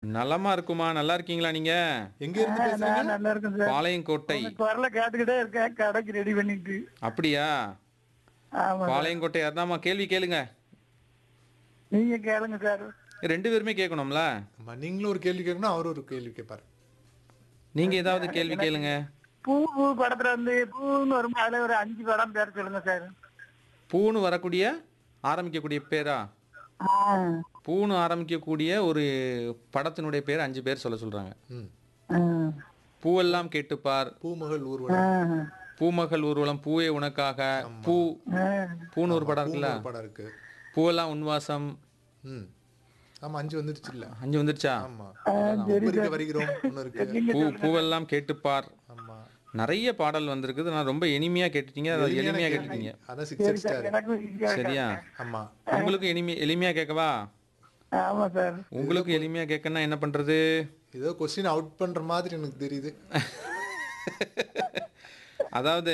நலமா இருக்குமா நல்லா இருக்கீங்களா நீங்க எங்க இருந்து பேசுறீங்க நான் நல்லா இருக்கேன் சார் பாளையங்கோட்டை உங்க குரலை கேட்டுக்கிட்டே இருக்கேன் கடைக்கு ரெடி பண்ணிட்டு அப்படியா ஆமா பாளையங்கோட்டை அதாம்மா கேள்வி கேளுங்க நீங்க கேளுங்க சார் ரெண்டு பேருமே கேட்கணும்ல ஆமா நீங்களும் ஒரு கேள்வி கேட்கணும் அவரும் ஒரு கேள்வி கேட்பாரு நீங்க ஏதாவது கேள்வி கேளுங்க பூ பூ படத்துல வந்து பூன்னு வரும் அதுல ஒரு அஞ்சு படம் பேர் சொல்லுங்க சார் பூன்னு வரக்கூடிய ஆரம்பிக்கக்கூடிய பேரா ஆ, பூன்னு ஆரம்பிக்கக்கூடிய ஒரு படத்தினுடைய பேர் அஞ்சு பேர் சொல்ல சொல்றாங்க ம் ஆ, பூவெல்லாம் கேட்டுப்பார் பூமகள் ஆ, ஊர்வலம் பூமகள் ஊர்வலம் பூவே உனக்காக பூ ஆ. பூன்னு ஒரு படம் இருக்குல்ல பூமகள் படம் இருக்கு பூவெல்லாம் உன்வாசம் ம் ஆமா அஞ்சு வந்துருச்சு இல்ல அஞ்சு வந்துருச்சா ஆமா உப்பரிக்க வருகிறோம் ஒண்ணு இருக்கு பூ பூவெல்லாம் கேட்டுப்பார் ஆமா நிறைய பாடல் வந்திருக்குது நான் ரொம்ப இனிமையா கேட்டுட்டீங்க அதை எளிமையா கேட்டுட்டீங்க அதான் சிக்ஸ் சரி சார் ஸ்டார் எனக்கு இங்க- சரியா ஆமா உங்களுக்கு எளிமை எளிமையா கேட்கவா ஆமா சார் உங்களுக்கு எளிமையா கேட்கணும்னா என்ன பண்றது ஏதோ கொஸ்டின் அவுட் பண்ற மாதிரி எனக்கு தெரியுது அதாவது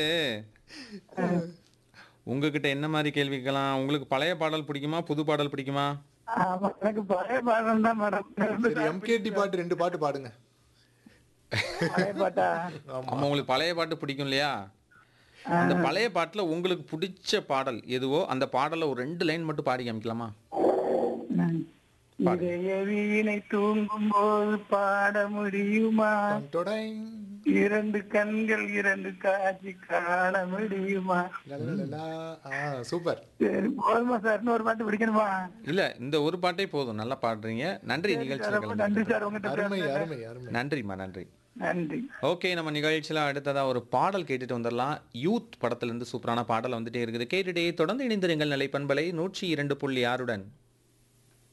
உங்ககிட்ட என்ன மாதிரி கேள்வி கேட்கலாம் உங்களுக்கு பழைய பாடல் பிடிக்குமா புது பாடல் பிடிக்குமா ஆமா எனக்கு பழைய பாடம் தான் மேடம் சரி எம்கேடி பாட்டு ரெண்டு பாட்டு பாடுங்க பழைய பாட்டா ஆமா உங்களுக்கு பழைய பாட்டு பிடிக்கும் இல்லையா அந்த பழைய பாட்டுல உங்களுக்கு பிடிச்ச பாடல் எதுவோ அந்த பாடலை ஒரு ரெண்டு லைன் மட்டும் பாடி காமிக்கலாமா ம். இதய வீணை தூங்கும் போது பாட முடியுமா டொடைங். இரண்டு கண்கள் இரண்டு காட்சி காண முடியுமா லலலலா. ஆ சூப்பர் சரி போதுமா சார் இன்னொரு பாட்டு பிடிக்கணுமா இல்ல இந்த ஒரு பாட்டே போதும் நல்லா பாடுறீங்க நன்றி நிகழ்ச்சியில் ரொம்ப கலந்து நன்றி சார் உங்ககிட்ட அருமை பேசுனது. அருமை அருமை நன்றிம்மா நன்றி நன்றி ஓகே நம்ம நிகழ்ச்சியில் அடுத்ததா ஒரு பாடல் கேட்டுட்டு வந்துடலாம் யூத் படத்துல இருந்து சூப்பரான பாடல் வந்துட்டே இருக்குது கேட்டுட்டே தொடர்ந்து இணைந்திருங்கள் நிலை பண்பலை நூற்றி இரண்டு புள்ளி ஆறுடன்